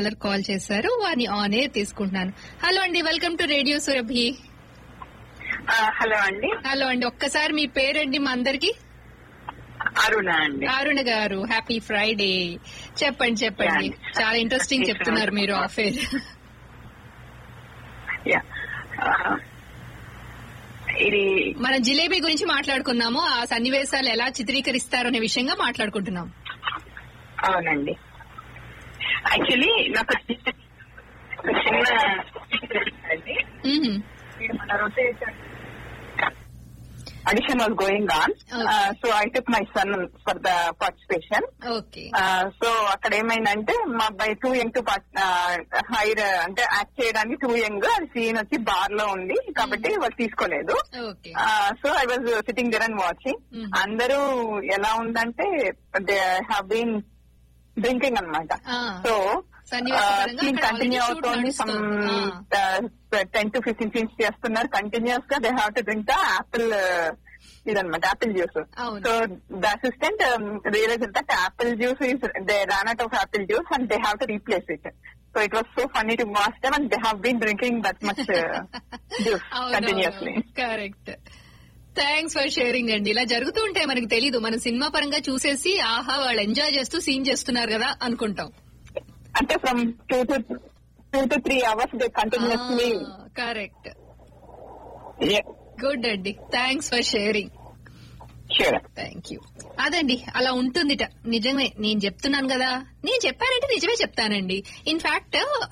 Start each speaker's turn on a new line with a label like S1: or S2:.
S1: Caller call చేశారు వారిని on air తీసుకుంటున్నాను హలో అండి welcome to radio Surabhi
S2: hello అండి
S1: హలో అండి ఒక్కసారి మీ పేరండి మా అందరికి
S2: అరుణ అండి
S1: అరుణ గారు హ్యాపీ ఫ్రైడే చెప్పండి చెప్పండి
S2: Yeah.
S1: చాలా ఇంట్రెస్టింగ్ చెప్తున్నారు మీరు ఆఫేర్
S2: యా ఇది
S1: మనం జిలేబీ గురించి మాట్లాడుకున్నాము ఆ సన్నివేశాలు ఎలా చిత్రీకరిస్తారు అనే విషయంగా మాట్లాడుకుంటున్నాం
S2: అవునండి యాక్చువల్లీ నాకు ఒక చిన్న అండి
S1: మ్మ్.
S2: మన rotation audition was going on.
S1: Okay.
S2: Uh, so I took my son for the participation.
S1: Okay
S2: so అక్కడ ఏమైందంటే మా అబ్బాయి టూ యంగ్ టు హైర్ అంటే యాక్ట్ చేయడానికి టూ యంగ్ అది సీన్ వచ్చి బార్ లో ఉంది కాబట్టి వాళ్ళు తీసుకోలేదు
S1: okay
S2: so I was sitting there and watching
S1: Mhm.
S2: అందరూ ఎలా ఉందంటే దే హ్యావ్ బీన్ డ్రింకింగ్ అనమాట సో
S1: సన్నివేశపరంగా
S2: సీన్
S1: అక్కడ
S2: కంటిన్యూ
S1: already shoot
S2: అవుతోంది సమ్
S1: నడుస్తోంది.
S2: టెన్ టు ఫిఫ్టీన్ సీన్స్ చేస్తున్నారు కంటిన్యూస్ గా they have to drink the apple ఇదనమాట యాపిల్ జ్యూస్
S1: అవును.
S2: So the assistant realise that apple juice is they run out of apple juice and they have to replace it so it was so funny to watch them and they have been drinking that much juice continuously
S1: correct thanks for sharing అండి ఇలా జరుగుతూ ఉంటే మనకి తెలీదు మనం cinema పరంగా చూసేసి ఆహా వాళ్ళు ఎంజాయ్ చేస్తూ సీన్ చేస్తున్నారు కదా అనుకుంటాం
S2: అంటే from two to two to three hours they continuously
S1: correct good అండి thanks for sharing
S2: sure
S1: thank you అదండి అలా ఉంటుందిట నిజమే నేను చెప్తున్నాను కదా నేను చెప్పానంటే నిజమే చెప్తానండి ఇన్ఫాక్ట్